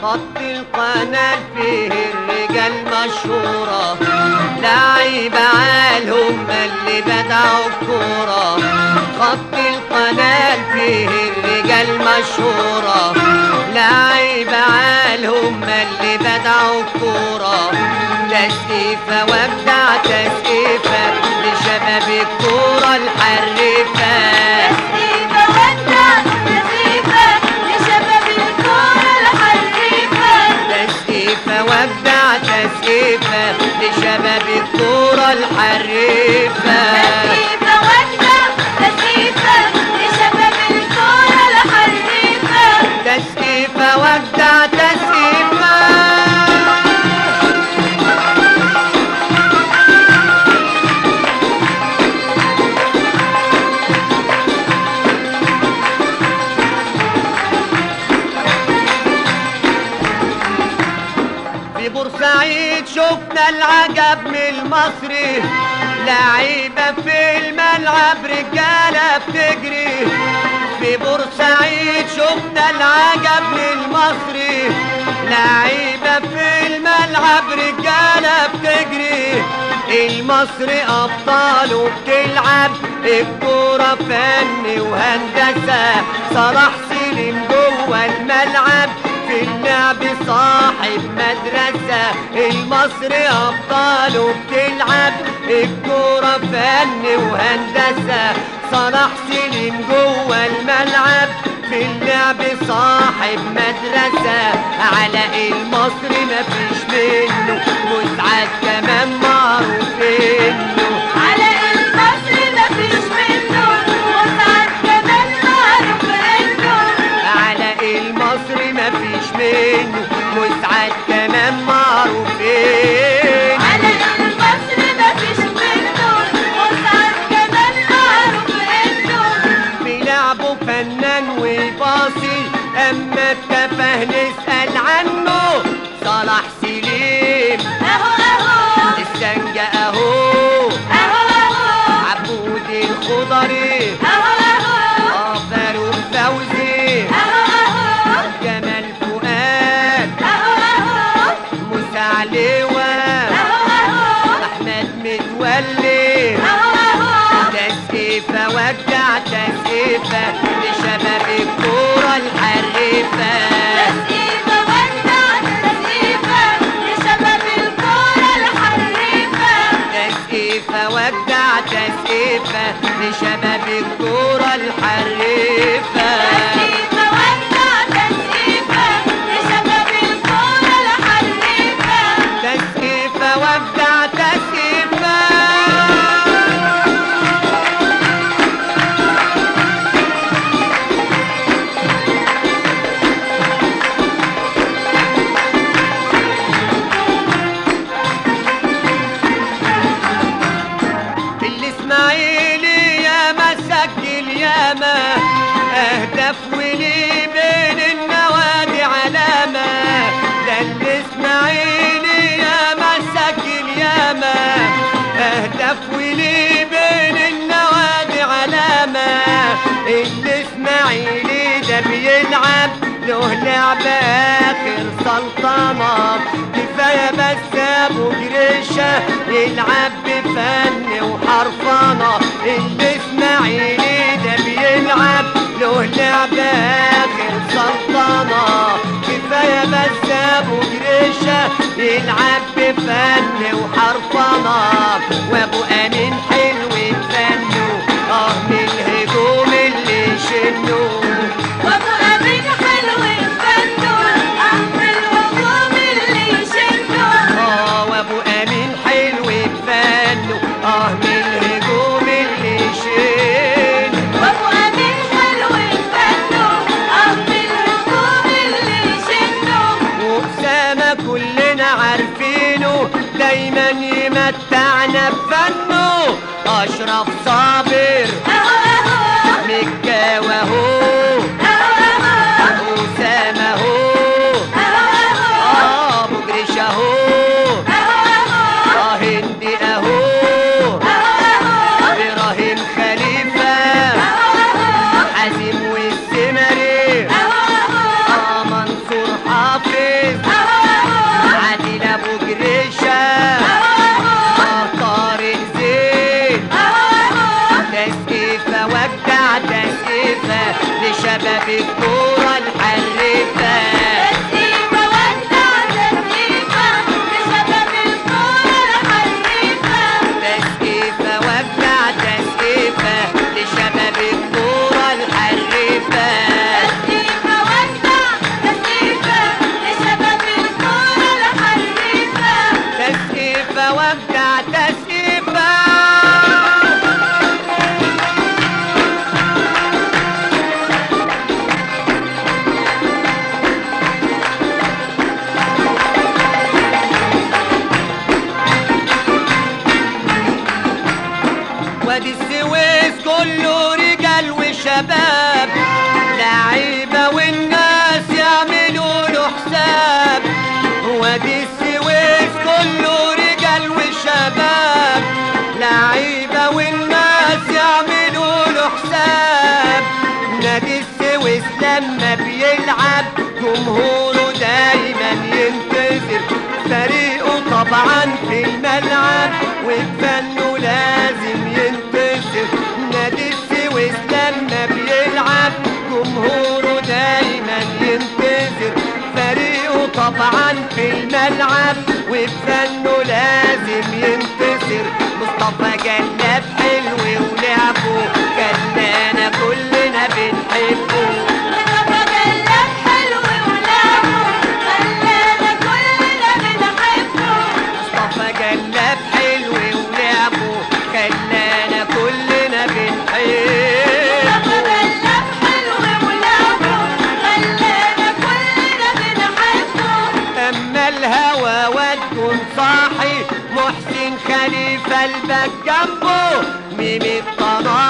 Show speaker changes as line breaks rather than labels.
خط القناة فيه الرجال مشهورة لعيبة عالهم اللي بدعوا الكورة خط القناة فيه الرجال مشهورة لعيبة عالهم اللي بدعوا الكورة تسقيفة وابدع تسقيفة لشباب الكورة الحريفة
تسقيفة ودع تسقيفة لشباب الكورة الحريفة
تسقيفة وابدع تسقيفة لشباب الكورة الحريفة
تسقيفة ودع تسقيفة لشباب الكورة الحريفة
تسقيفة وابدع تسقيفة في بورسعيد شفنا العجب من المصري لعيبة في الملعب رجالة بتجري في بورسعيد شفنا العجب من المصري لعيبة في الملعب رجالة بتجري المصري أبطال وبتلعب الكورة فن وهندسة صلاح سليم جوه الملعب في اللعب صاحب مدرسة المصري أبطال وبتلعب الكورة فن وهندسة صلاح سليم جوه الملعب في اللعب صاحب مدرسة على المصري مفيش منه مسعد كمان معروف انه
على المصري مفيش منه وسعد كمان معروف انه
على المصري مفيش منه مسعد كمان معروف انه
على المصري مفيش منه وسعد كمان معروف انه
في لعبه فنان وباصي اما التفه نسأل عنه صلاح سليم
اهو اهو
السنجة اهو
اهو اهو
عبود الخضري
اهو اهو
اه فاروق فوزي
اهو اهو
جمال فؤاد
اهو اهو
موسى علوة
اهو اهو
احمد متولي
اهو اهو
تسقيفة ودع تسقيفة لشباب الكورة الحريفة
تسقيفة ودع تسقيفة لشباب الكورة الحريفة
تسقيفة ودع تسقيفة لشباب الكورة الحريفة
تسقيفة ودع تسقيفة لشباب الكورة الحريفة
تسقيفة وابدع تسقيفة الاسماعيلي يا مسجل ياما اهداف ولي بين النوادي علامة ده الاسماعيلي يا مسجل ياما اهداف ولي بين النوادي علامة الاسماعيلي ده بيلعب له لعبة اخر سلطنة كفاية بس ابو جريشة يلعب بفن وحرفنة الاسماعيلي ده بيلعب له لعبة اخر سلطنة كفاية بس ابو جريشة يلعب بفن وحرفنة وابو امين حلو بفنه اه من الهجوم اللي شنه
وابو امين حلو فنه اهم الهجوم اللي يشنه
اه وابو امين حلو بفنه اه من الهجوم اللي شنه
وابو امين حلو فنه اهم الهجوم اللي يشنه
وأسامة كلنا عارفينه دايما يمتعنا بفنه أشرف صابر
اهو اهو
مكة وهو
اهو اهو
أسامة هو
اهو اهو
آه أبو جريش أهو
اهو اهو
آه هندي أهو
اهو
إبراهيم خليفة
اهو
حازم والسمري
اهو
آه منصور حافظ والشباب لعيبة والناس يعملوا له حساب وادي السويس كله رجال وشباب لعيبة والناس يعملوا له حساب نادي السويس لما بيلعب جمهوره دايما ينتظر فريقه طبعا في الملعب وبفنه لازم ينتصر نادي السويس لما بيلعب جمهوره دايما ينتظر فريقه طبعا في الملعب وبفنه لازم ينتصر مصطفى جلاب حلو ولعبه خلانا كلنا بنحبه
مصطفى جلاب حلو ولعبه خلانا كلنا بنحبه
مصطفى جلاب حلو ولعبه خلانا كلنا
مصطفى
بنحبه
جلاب حلو ولعبه خلانا كلنا بنحبه
اما الهوى والكون صاحي محسن خليفه البك جنبه ميم الطناطر